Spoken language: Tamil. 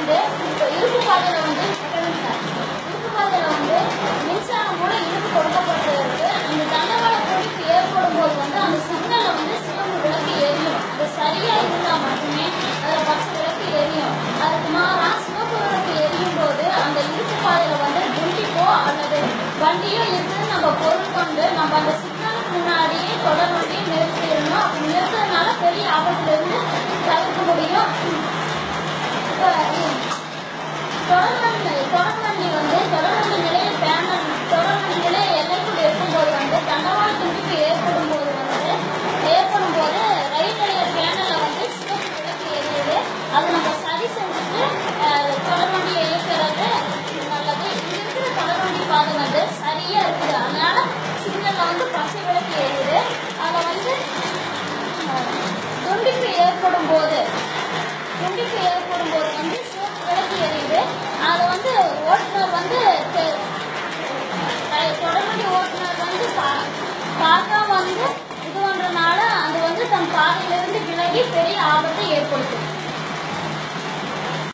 வந்து இப்போ இருப்பு பாதையில வந்து இருப்பு பாதையில வந்து மின்சாரம் கூட இழுப்பு கொடுக்கப்பட்டு இருக்கு அந்த தண்டவாள துடிப்பு ஏற்படும் போது வந்து அந்த சிக்னல்ல வந்து சிவப்பு விளக்கு எரியும் அது சரியா இருந்தா மட்டுமே அதுல பச்சை விளக்கு எரியும் அதுக்கு மாறா சிவப்பு விளக்கு எரியும் போது அந்த இருப்பு பாதையில வந்து துண்டிப்போ அல்லது வண்டியோ இருக்குன்னு நம்ம பொருள் கொண்டு நம்ம அந்த சிக்னலுக்கு முன்னாடியே தொடர் வண்டியை நிறுத்திடணும் அப்படி நிறுத்துறதுனால பெரிய ஆபத்துல இருந்து தவிர்க்க முடியும் இப்ப தொடர்வண்டி தொடர்வண்டி வந்து தொடர்வண்டி நிலைய பேனல் தொடர்வண்டி நிலைய எல்லைக்குள் இருக்கும்போது வந்து தண்டவாள துண்டிப்பு ஏற்படும் போது வந்து ஏற்படும் போது ரயில் நிலைய பேனல்ல வந்து சிவப்பு விளக்கு எரியுது அது நம்ம சரி செஞ்சுட்டு அஹ், தொடர்வண்டியை இயக்குறது நல்லது இங்க இருக்கிற தொடர்வண்டி பாதை வந்து சரியா இருக்குது அதனால சிக்னல்ல வந்து பச்சை விளக்கு எரியுது அதை வந்து அஹ், துண்டிப்பு ஏற்படும் போது துண்டிப்பு ஏற்படும் போது வந்து சிவப்பு விளக்கு எரியுது அதை வந்து ஓட்டுநர் வந்து தெ- ரை- தொடர்வண்டி ஓட்டுநர் வந்து பா- பார்க்காம வந்து இது பண்றதுனால அது வந்து தன் பாதையிலிருந்து விலகி பெரிய ஆபத்தை ஏற்படுத்தும்